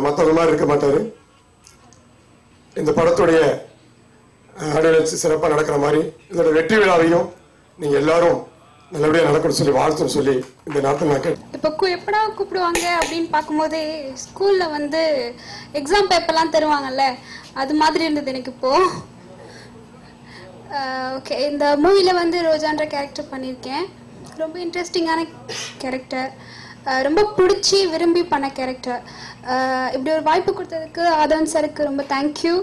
மற்றவங்க மாதிரி இருக்க மாட்டார் இந்த படத்துடைய ஆடியன்ஸ் சிறப்பாக நடக்கிற மாதிரி இதோட வெற்றி விழாவையும் நீங்கள் எல்லாரும் நல்லபடியாக நடக்கணும்னு சொல்லி வாழ்த்துன்னு சொல்லி இந்த நேரத்தில் நான் கேட்டேன் இப்போ கு- எப்படா கூப்பிடுவாங்க அப்படின்னு பார்க்கும்போதே ஸ்கூலில் வந்து எக்ஸாம் பேப்பர்லாம் தருவாங்கல்ல அது மாதிரி இருந்தது எனக்கு இப்போ ஓகே இந்த மூவியில் வந்து ரோஜான்ற கேரக்டர் பண்ணியிருக்கேன் ரொம்ப இன்ட்ரெஸ்டிங்கான கேரக்டர் ரொம்ப பிடிச்சி விரும்பி பண்ண கேரக்டர் இப்படி ஒரு வாய்ப்பு கொடுத்ததுக்கு ஆதவன் சாருக்கு ரொம்ப தேங்க்யூ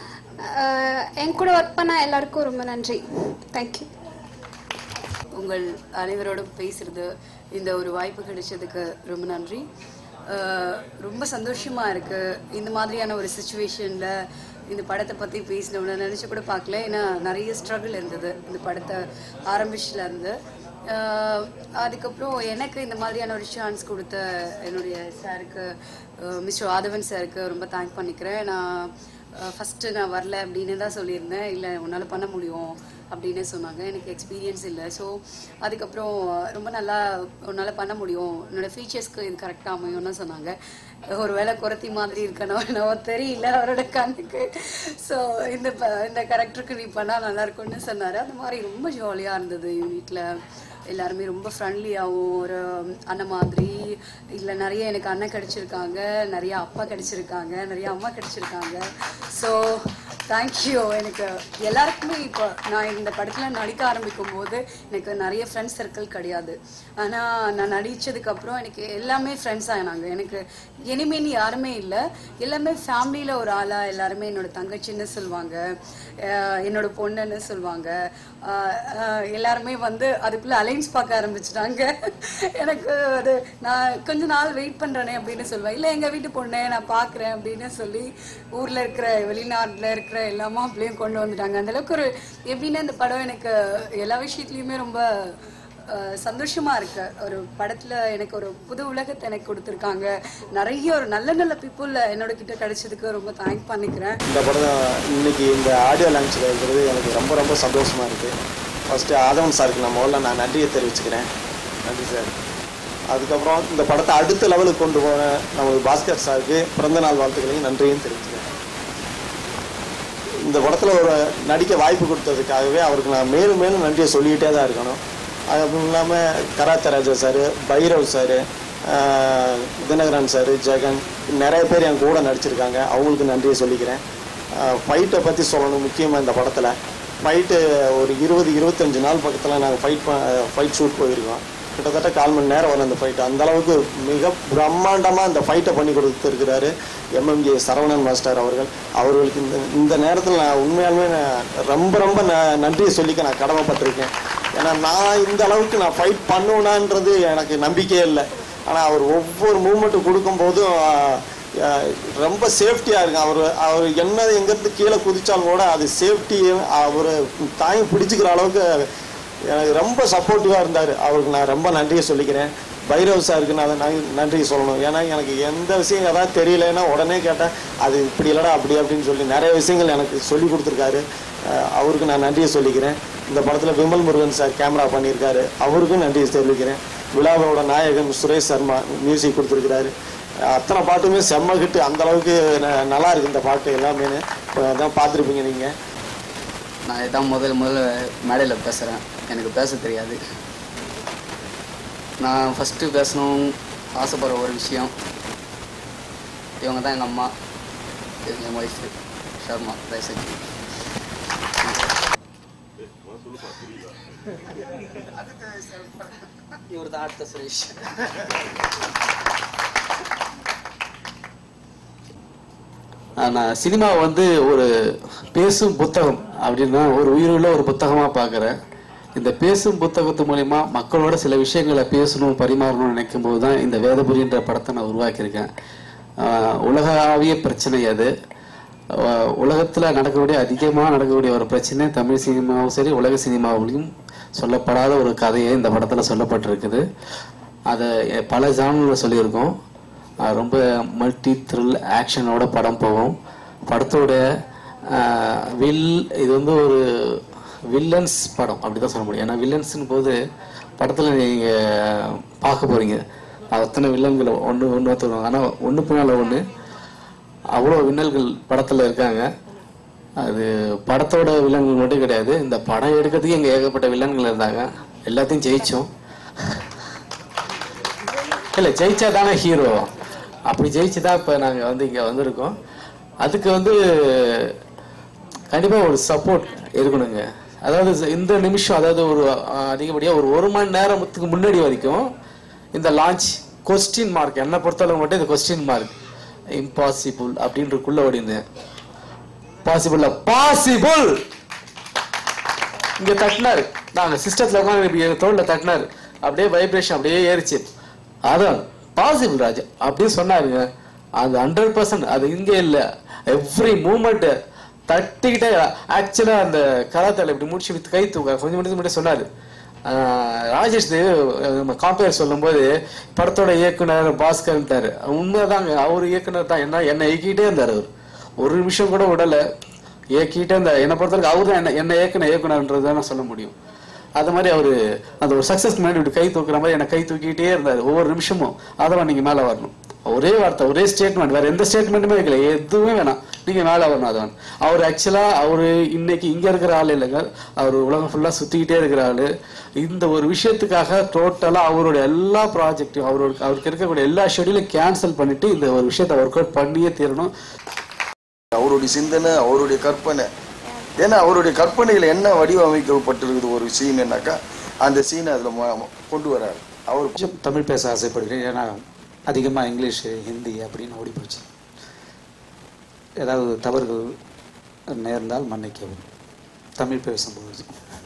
என் கூட ஒர்க் பண்ண எல்லாருக்கும் ரொம்ப நன்றி தேங்க்யூ உங்கள் அனைவரோடும் பேசுறது இந்த ஒரு வாய்ப்பு கிடைச்சதுக்கு ரொம்ப நன்றி அஹ் ரொம்ப சந்தோஷமா இருக்கு இந்த மாதிரியான ஒரு சுச்சுவேஷன்ல இந்த படத்தை பத்தி பேசினோம்னு நினைச்சு கூட பார்க்கல ஏன்னா நிறைய ஸ்ட்ரகிள் இருந்தது இந்த படத்தை ஆரம்பிச்சுல இருந்து அஹ் அதுக்கப்புறம் எனக்கு இந்த மாதிரியான ஒரு சான்ஸ் கொடுத்த என்னுடைய சாருக்கு மிஸ்டர் ஆதவன் சாருக்கு ரொம்ப தேங்க் பண்ணிக்கிறேன் நான் ஃபஸ்ட்டு நான் வரல அப்படின்னு தான் சொல்லியிருந்தேன் இல்லை உன்னால் பண்ண முடியும் அப்படின்னு சொன்னாங்க எனக்கு எக்ஸ்பீரியன்ஸ் இல்லை ஸோ அதுக்கப்புறம் ரொம்ப நல்லா உன்னால் பண்ண முடியும் உன்னோட ஃபீச்சர்ஸ்க்கு இது கரெக்டாக அமையும்னு சொன்னாங்க ஒரு வேளை குறத்தி மாதிரி இருக்கணும் என்னவோ தெரியல அவரோட கண்ணுக்கு ஸோ இந்த ப இந்த கேரக்டருக்கு நீ பண்ணால் நல்லா இருக்கும்னு சொன்னார் அந்த மாதிரி ரொம்ப ஜாலியாக இருந்தது வீட்டில் எல்லாருமே ரொம்ப ஃப்ரெண்ட்லியாகவும் ஒரு அண்ணன் மாதிரி இல்லை நிறைய எனக்கு அண்ணன் கிடைச்சிருக்காங்க நிறைய அப்பா கிடைச்சிருக்காங்க நிறைய அம்மா கிடைச்சிருக்காங்க ஸோ தேங்க்யூ எனக்கு எல்லாருக்குமே இப்போ நான் இந்த படத்தில் நடிக்க ஆரம்பிக்கும் போது எனக்கு நிறைய ஃப்ரெண்ட்ஸ் சர்க்கிள் கிடையாது ஆனால் நான் நடித்ததுக்கப்புறம் எனக்கு எல்லாமே ஃப்ரெண்ட்ஸ் ஆனாங்க எனக்கு இனிமேல் யாருமே இல்லை எல்லாமே ஃபேமிலியில் ஒரு ஆளாக எல்லாருமே என்னோட தங்கச்சின்னு சொல்லுவாங்க அஹ் என்னோட பொண்ணுன்னு சொல்லுவாங்க அஹ் அஹ் எல்லாருமே வந்து அதுக்குள்ளே அலைன்ஸ் பார்க்க ஆரம்பிச்சிட்டாங்க எனக்கு அது நான் கொஞ்ச நாள் வெயிட் பண்ணுறேனே அப்படின்னு சொல்லுவேன் இல்லை எங்கள் வீட்டு பொண்ணே நான் பார்க்குறேன் அப்படின்னு சொல்லி ஊரில் இருக்கிற வெளிநாட்டில் இருக்கிற எல்லா மாப்பிள்ளையும் கொண்டு வந்துட்டாங்க அந்த அளவுக்கு ஒரு எப்படின்னா இந்த படம் எனக்கு எல்லா விஷயத்துலையுமே ரொம்ப அஹ், சந்தோஷமா இருக்கு ஒரு படத்துல எனக்கு ஒரு புது உலகத்தை எனக்கு கொடுத்துருக்காங்க நிறைய ஒரு நல்ல நல்ல பீப்புள் என்னோட கிட்ட கிடைச்சதுக்கு ரொம்ப தேங்க் பண்ணிக்கிறேன் இந்த படம் இன்னைக்கு இந்த ஆடியோ லான்ச்சில் இருக்கிறது எனக்கு ரொம்ப ரொம்ப சந்தோஷமாக இருக்குது ஃபஸ்ட்டு ஆதவன் சாருக்கு நான் முதல்ல நான் நன்றியை தெரிவிச்சுக்கிறேன் நன்றி சார் அதுக்கப்புறம் இந்த படத்தை அடுத்த லெவலுக்கு கொண்டு போன நம்ம பாஸ்கர் சாருக்கு பிறந்த நாள் வாழ்த்துக்களையும் நன்றியும் தெரிவிச்சுக்கிறேன் இந்த படத்தில் ஒரு நடிக்க வாய்ப்பு கொடுத்ததுக்காகவே அவருக்கு நான் மேலும் மேலும் நன்றியை சொல்லிக்கிட்டே தான் இருக்கணும் அது இல்லாமல் கராத்தராஜா sir Bhairav sir Dinakaran sir Jagan நிறைய பேர் என் கூட நடிச்சிருக்காங்க அவங்களுக்கு நன்றியை சொல்லிக்கிறேன் ஃபைட்டை பற்றி சொல்லணும் முக்கியமாக இந்த படத்தில் ஃபைட்டு ஒரு இருபது இருபத்தஞ்சு நாள் பக்கத்தில் நாங்கள் ஃபைட் ஃபைட் ஷூட் போயிருக்கோம் கிட்டத்தட்ட கால் மணி நேரம் வரும் அந்த ஃபைட் அந்த அளவுக்கு மிக பிரம்மாண்டமாக இந்த ஃபைட்டை பண்ணி கொடுத்துருக்கிறாரு எம்எம்ஜே சரவணன் மாஸ்டர் அவர்கள் அவர்களுக்கு இந்த இந்த நேரத்தில் நான் உண்மையாலுமே நான் ரொம்ப ரொம்ப ந நன்றியை சொல்லிக்க நான் கடமைப்பட்டிருக்கேன் ஏன்னா நான் இந்த அளவுக்கு நான் ஃபைட் பண்ணுவேனான்றது எனக்கு நம்பிக்கையே இல்லை ஆனால் அவர் ஒவ்வொரு மூமெண்ட்டும் கொடுக்கும்போதும் ஆஹ், ஆஹ், ரொம்ப சேஃப்டியாக இருக்கும் அவர் அவர் என்ன எங்கேருந்து கீழே குதிச்சாலும் கூட அது சேஃப்டி அவர் தாங்கி பிடிச்சிக்கிற அளவுக்கு எனக்கு ரொம்ப சப்போர்ட்டிவாக இருந்தார் அவருக்கு நான் ரொம்ப நன்றியை சொல்லிக்கிறேன் பைரவ் சாருக்கு நான் அதை நன்றி- நன்றி சொல்லணும் ஏன்னா எனக்கு எந்த விஷயம் ஏதாவது தெரியலைன்னா உடனே கேட்டேன் அது இப்படி இல்லைடா அப்படி அப்படின்னு சொல்லி நிறைய விஷயங்கள் எனக்கு சொல்லி கொடுத்துருக்காரு அஹ் அவருக்கு நான் நன்றியை சொல்லிக்கிறேன் இந்த படத்தில் விமல் முருகன் சார் கேமரா பண்ணியிருக்காரு அவருக்கும் நன்றியை தெரிவிக்கிறேன் விழாவோட நாயகன் சுரேஷ் சர்மா மியூசிக் கொடுத்துருக்கிறாரு அத்தனை பாட்டுமே செம்ம ஹிட்டு அந்த அளவுக்கு ந- நல்லா இருக்கு இந்த பாட்டு எல்லாமே அதான் பார்த்துருப்பீங்க நீங்கள் நான் இதான் முதல் முதல்ல மேடையில் பேசுகிறேன் எனக்கு பேச தெரியாது நான் ஃபஸ்ட்டு பேசணும் ஆசைப்படுற ஒரு விஷயம் இவங்க தான் எங்கள் அம்மா இது என் ஒய்ஃபு ஷர்மா தயவுசெஞ்சு இவர் தான் அடுத்த சுரேஷ் நான் சினிமாவை வந்து ஒரு பேசும் புத்தகம் அப்படின்னா ஒரு உயிருள்ள ஒரு புத்தகமாக பார்க்குறேன் இந்த பேசும் புத்தகத்து மூலிமா மக்களோட சில விஷயங்களை பேசணும் பரிமாறணும்னு நினைக்கும் போது தான் இந்த வேதபுரின்ற படத்தை நான் உருவாக்கியிருக்கேன் ஆஹ் உலகளாவிய பிரச்சனை அது ஆஹ் உலகத்துல நடக்கக்கூடிய அதிகமாக நடக்கக்கூடிய ஒரு பிரச்சனை தமிழ் சினிமாவும் சரி உலக சினிமாவிலையும் சொல்லப்படாத ஒரு கதையை இந்த படத்துல சொல்லப்பட்டிருக்குது அதை பல ஜானலில் சொல்லியிருக்கோம் ஆஹ் ரொம்ப மல்டி த்ரில் ஆக்ஷனோட படம் போகும் படத்தோட ஆஹ் வில் இது வந்து ஒரு வில்லன்ஸ் படம் அப்படிதான் சொல்ல முடியும் ஏன்னா வில்லன்ஸ்னு போது படத்தில் நீங்கள் பார்க்க போறீங்க அத்தனை வில்லன்களை ஒன்று ஒன்று ஒருத்தருவாங்க ஆனால் ஒன்று பின்னால் ஒன்று அவ்வளோ விண்ணல்கள் படத்தில் இருக்காங்க அது படத்தோட வில்லன்கள் மட்டும் கிடையாது இந்த படம் எடுக்கிறதுக்கு இங்கே ஏகப்பட்ட வில்லன்கள் இருந்தாங்க எல்லாத்தையும் ஜெயிச்சோம் இல்லை ஜெயிச்சா தானே ஹீரோ அப்படி ஜெயிச்சு தான் இப்போ நாங்கள் வந்து இங்கே வந்திருக்கோம் அதுக்கு வந்து கண்டிப்பாக ஒரு சப்போர்ட் இருக்கணுங்க அதாவது இந்த நிமிஷம் அதாவது ஒரு அதிகப்படியாக ஒரு ஒரு மணி நேரத்துக்கு முன்னாடி வரைக்கும் இந்த லான்ச் கொஸ்டின் மார்க் என்னை பொறுத்தளவு மட்டும் இந்த கொஸ்டின் மார்க் இம்பாசிபிள் அப்படின்றக்குள்ள ஓடிந்தேன் பாசிபிள் பாசிபிள் இங்க தட்டினாரு நாங்க சிஸ்டத்துல உட்காந்து எங்க தோல்ல தட்டினாரு அப்படியே வைப்ரேஷன் அப்படியே ஏறிச்சு அதான் பாசிபிள் ராஜா அப்படியே சொன்னாருங்க அது ஹண்ட்ரட் பர்சன்ட் அது இங்க இல்ல எவ்ரி மூமெண்ட் தட்டிக்கிட்டே ஆக்சுவலா அந்த கலாத்தால இப்படி முடிச்சு வித்து கை தூக்க கொஞ்சம் மட்டும் முன்னாடி சொன்னாரு ஆஹ் ராஜேஷ் தேவ் நம்ம காம்பேர் சொல்லும்போது படத்தோட இயக்குனர் பாஸ்கர்ன்ட்டாரு உண்மைதாங்க அவர் இயக்குனர் தான் என்ன என்னை இயக்கிட்டே இருந்தார் அவர் ஒரு நிமிஷம் கூட விடல இயக்கிட்டே இருந்தார் என்னை பொறுத்தவரைக்கும் அவர் தான் என்ன என்ன இயக்குன இயக்குனர்ன்றது தான் நான் சொல்ல முடியும் அது மாதிரி அவர் அந்த ஒரு சக்ஸஸ் முன்னாடி இப்படி கை தூக்குற மாதிரி என்னை கை தூக்கிட்டே இருந்தார் ஒவ்வொரு நிமிஷமும் அதெல்லாம் நீங்க மேலே வரணும் ஒரே வார்த்தை ஒரே ஸ்டேட்மெண்ட் வேற எந்த ஸ்டேட்மெண்ட்டுமே வைக்கல எதுவுமே வேணாம் நீங்க மேலே வரணும் அதான் அவர் ஆக்சுவலா அவர் இன்னைக்கு இங்க இருக்கிற ஆள் இல்லைங்க அவர் உலகம் ஃபுல்லா சுத்திக்கிட்டே இருக்கிற ஆளு இந்த ஒரு விஷயத்துக்காக டோட்டலா அவரோட எல்லா ப்ராஜெக்ட்டும் அவரோட அவருக்கு இருக்கக்கூடிய எல்லா ஷெடியூலையும் கேன்சல் பண்ணிட்டு இந்த ஒரு விஷயத்தை ஒர்க் அவுட் பண்ணியே தீரணும் அவருடைய சிந்தனை அவருடைய கற்பனை ஏன்னா அவருடைய கற்பனையில் என்ன வடிவமைக்கப்பட்டிருக்குது ஒரு சீனுனாக்கா அந்த சீனை அதில் கொண்டு வராரு அவர் கொஞ்சம் தமிழ் பேச ஆசைப்படுகிறேன் ஏன்னா அதிகமாக இங்கிலீஷு ஹிந்தி அப்படின்னு ஓடி போச்சு ஏதாவது தவறுகள் நேர்ந்தால் மன்னிக்கவும் தமிழ் பேசும்போது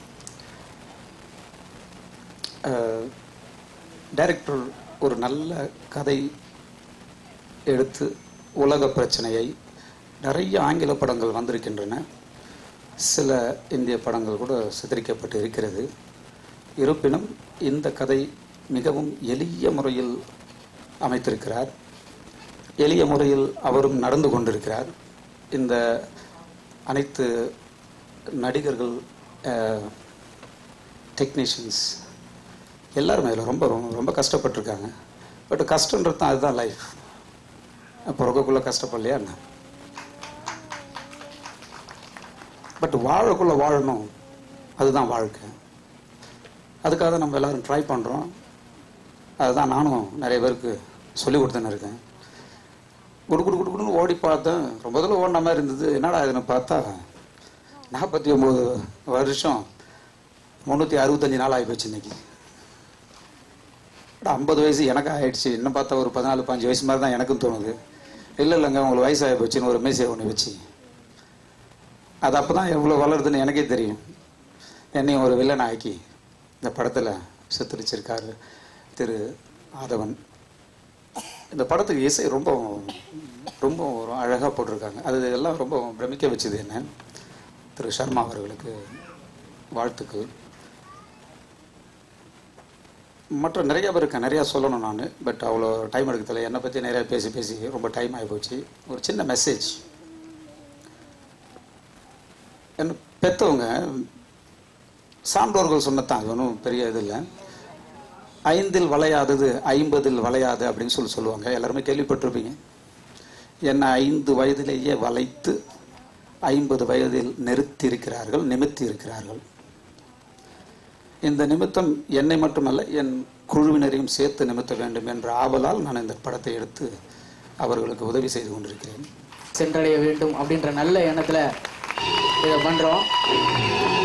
டைரக்டர் ஒரு நல்ல கதை எடுத்து உலக பிரச்சனையை நிறைய ஆங்கில படங்கள் வந்திருக்கின்றன சில இந்திய படங்கள் கூட சித்தரிக்கப்பட்டு இருக்கிறது இருப்பினும் இந்த கதை மிகவும் எளிய முறையில் அமைத்திருக்கிறார் எளிய முறையில் அவரும் நடந்து கொண்டிருக்கிறார் இந்த அனைத்து நடிகர்கள் டெக்னீஷியன்ஸ் எல்லாருமே இதில் ரொம்ப ரொம்ப ரொம்ப கஷ்டப்பட்டிருக்காங்க பட் கஷ்டன்றது தான் அதுதான் லைஃப் பிறக்கக்குள்ளே கஷ்டப்படலையா என்ன பட் வாழக்குள்ளே வாழணும் அதுதான் வாழ்க்கை அதுக்காக தான் நம்ம எல்லாரும் ட்ரை பண்ணுறோம் அதுதான் நானும் நிறைய பேருக்கு சொல்லி கொடுத்துன்னு இருக்கேன் குடு குடு குடு குடுன்னு ஓடி பார்த்தேன் ரொம்ப தூரம் ஓடின மாதிரி இருந்தது என்னடா இதுன்னு பார்த்தா நாற்பத்தி ஒம்பது வருஷம் முந்நூற்றி அறுபத்தஞ்சு நாள் ஆகிப்போச்சு இன்னைக்கு ஐம்பது வயசு எனக்கு ஆயிடுச்சு இன்னும் பார்த்தா ஒரு பதினாலு பாஞ்சு வயசு மாதிரி தான் எனக்கும் தோணுது இல்லை இல்லைங்க உங்களுக்கு வயசாகி போச்சுன்னு ஒரு மேசை ஒன்று வச்சு அது அப்போ தான் எவ்வளோ வளருதுன்னு எனக்கே தெரியும் என்னையும் ஒரு வில்லன் ஆக்கி இந்த படத்தில் சித்தரிச்சிருக்காரு திரு ஆதவன் இந்த படத்துக்கு இசை ரொம்ப ரொம்ப ஒரு அழகாக போட்டிருக்காங்க அது எல்லாம் ரொம்ப பிரமிக்க வச்சது என்ன திரு சர்மா அவர்களுக்கு வாழ்த்துக்கள் மற்ற நிறைய பேர் இருக்கேன் நிறையா சொல்லணும் நான் பட் அவ்வளோ டைம் எடுக்கல என்னை பற்றி நிறையா பேசி பேசி ரொம்ப டைம் ஆகி போச்சு ஒரு சின்ன மெசேஜ் என்ன பெற்றவங்க சான்றோர்கள் சொன்னதான் அது ஒன்றும் பெரிய இது இல்லை ஐந்தில் வளையாதது ஐம்பதில் வளையாது அப்படின்னு சொல்லி சொல்லுவாங்க எல்லாருமே கேள்விப்பட்டிருப்பீங்க என்னை ஐந்து வயதிலேயே வளைத்து ஐம்பது வயதில் நிறுத்தி இருக்கிறார்கள் நிமித்தி இருக்கிறார்கள் இந்த நிமித்தம் என்னை மட்டுமல்ல என் குழுவினரையும் சேர்த்து நிமித்த வேண்டும் என்ற ஆவலால் நான் இந்த படத்தை எடுத்து அவர்களுக்கு உதவி செய்து கொண்டிருக்கிறேன் சென்றடைய வேண்டும் அப்படின்ற நல்ல எண்ணத்துல இதை பண்றோம்